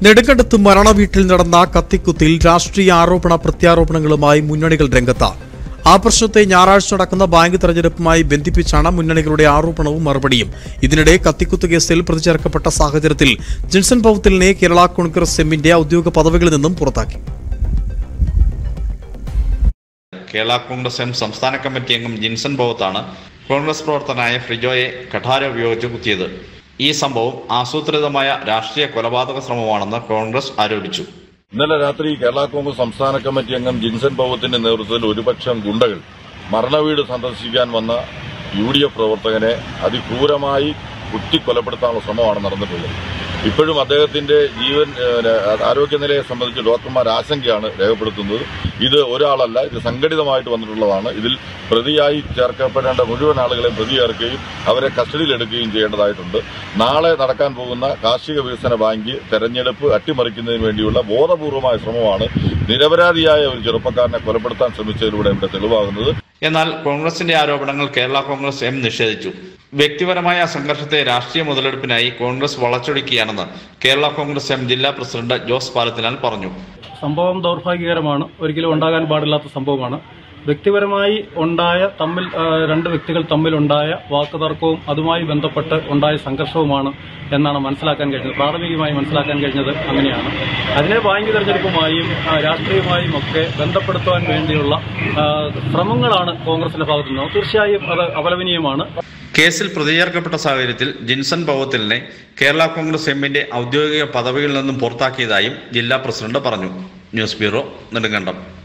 നെടുങ്കണ്ടത്ത് മരണവീട്ടിൽ നടന്ന കത്തിക്കുത്തിൽ രാഷ്ട്രീയ ആരോപണ പ്രത്യാരോപണങ്ങളുമായി മുന്നണികൾ രംഗത്ത് ആ പ്രശ്നത്തെ ഞായറാഴ്ച നടക്കുന്ന ബാങ്ക് തെരഞ്ഞെടുപ്പുമായി ബന്ധിപ്പിച്ചാണ് മുന്നണികളുടെ ആരോപണവും മറുപടിയും ഇതിനിടെ കത്തിക്കുത്ത് കേസിൽ പ്രതിചേർക്കപ്പെട്ട സാഹചര്യത്തിൽ ജിൻസൺ പൗത്തിലിനെ കേരള കോൺഗ്രസ് എമ്മിന്റെ ഔദ്യോഗിക പദവികളിൽ നിന്നും പുറത്താക്കി കേരള കോൺഗ്രസ് എം സംസ്ഥാന കമ്മിറ്റി അംഗം ജിൻസൺ ബോവത്താണ് കോൺഗ്രസ് പ്രവർത്തകനായ ഫ്രിജോയെ കഠാര ഉപയോഗിച്ച് കുത്തിയത് ഈ സംഭവം ആസൂത്രിതമായ രാഷ്ട്രീയ കൊലപാതക ശ്രമമാണെന്ന് കോൺഗ്രസ് ആരോപിച്ചു ഇന്നലെ രാത്രി കേരള കോൺഗ്രസ് സംസ്ഥാന കമ്മിറ്റി അംഗം ജിൻസൺ ബോവത്തിന്റെ നേതൃത്വത്തിൽ ഒരുപക്ഷം ഗുണ്ടകൾ മരണവീട് സന്ദർശിക്കാൻ വന്ന യു ഡി എഫ് പ്രവർത്തകനെ അതിക്രൂരമായി കുത്തിക്കൊലപ്പെടുത്താനുള്ള ശ്രമമാണ് നടന്നിട്ടുള്ളത് ഇപ്പോഴും അദ്ദേഹത്തിന്റെ ജീവൻ ഏഹ്, ആരോഗ്യനിലയെ സംബന്ധിച്ച് ഡോക്ടർമാർ ആശങ്കയാണ് രേഖപ്പെടുത്തുന്നത് ഇത് ഒരാളല്ല ഇത് സംഘടിതമായിട്ട് വന്നിട്ടുള്ളതാണ് ഇതിൽ പ്രതിയായി ചേർക്കപ്പെടേണ്ട മുഴുവൻ ആളുകളെയും പ്രതി ചേർക്കുകയും അവരെ കസ്റ്റഡിയിലെടുക്കുകയും ചെയ്യേണ്ടതായിട്ടുണ്ട് നാളെ നടക്കാൻ പോകുന്ന കാർഷിക വികസന ബാങ്ക് തെരഞ്ഞെടുപ്പ് അട്ടിമറിക്കുന്നതിന് വേണ്ടിയുള്ള ബോധപൂർവമായ ശ്രമമാണ് നിരപരാധിയായ ഒരു ചെറുപ്പക്കാരനെ കൊലപ്പെടുത്താൻ ശ്രമിച്ചതിലൂടെ ഇവിടെ തെളിവാകുന്നത് എന്നാൽ കോൺഗ്രസിന്റെ ആരോപണങ്ങൾ കേരള കോൺഗ്രസ് എം നിഷേധിച്ചു വ്യക്തിപരമായ സംഘർഷത്തെ രാഷ്ട്രീയ മുതലെടുപ്പിനായി കോൺഗ്രസ് വളച്ചൊടിക്കുകയാണെന്ന് കേരള കോൺഗ്രസ് എം ജില്ലാ പ്രസിഡന്റ് ജോസ് പാലത്തിനാൽ പറഞ്ഞു സംഭവം ദൗർഭാഗ്യകരമാണ് ഒരിക്കലും ഉണ്ടാകാൻ പാടില്ലാത്ത സംഭവമാണ് വ്യക്തിപരമായി ഉണ്ടായ തമ്മിൽ ആ, രണ്ട് വ്യക്തികൾ തമ്മിലുണ്ടായ വാക്കുതർക്കവും അതുമായി ബന്ധപ്പെട്ട് ഉണ്ടായ സംഘർഷവുമാണ് എന്നാണ് മനസ്സിലാക്കാൻ കഴിഞ്ഞത് പ്രാഥമികമായി മനസ്സിലാക്കാൻ കഴിഞ്ഞത് അങ്ങനെയാണ് അതിനെ ബാങ്ക് തെരഞ്ഞെടുപ്പുമായും ആ, രാഷ്ട്രീയമായും ഒക്കെ ബന്ധപ്പെടുത്തുവാൻ വേണ്ടിയുള്ള ആ, ശ്രമങ്ങളാണ് കോൺഗ്രസിന്റെ ഭാഗത്തു നിന്ന് തീർച്ചയായും അത് അപലപനീയമാണ് കേസിൽ പ്രതിചേർക്കപ്പെട്ട സാഹചര്യത്തിൽ ജിൻസൺ ബോവത്തിലിനെ കേരള കോൺഗ്രസ് എമ്മിന്റെ ഔദ്യോഗിക പദവിയിൽ നിന്നും പുറത്താക്കിയതായും ജില്ലാ പ്രസിഡന്റ് പറഞ്ഞു ന്യൂസ് ബ്യൂറോ നെടുങ്കണ്ടം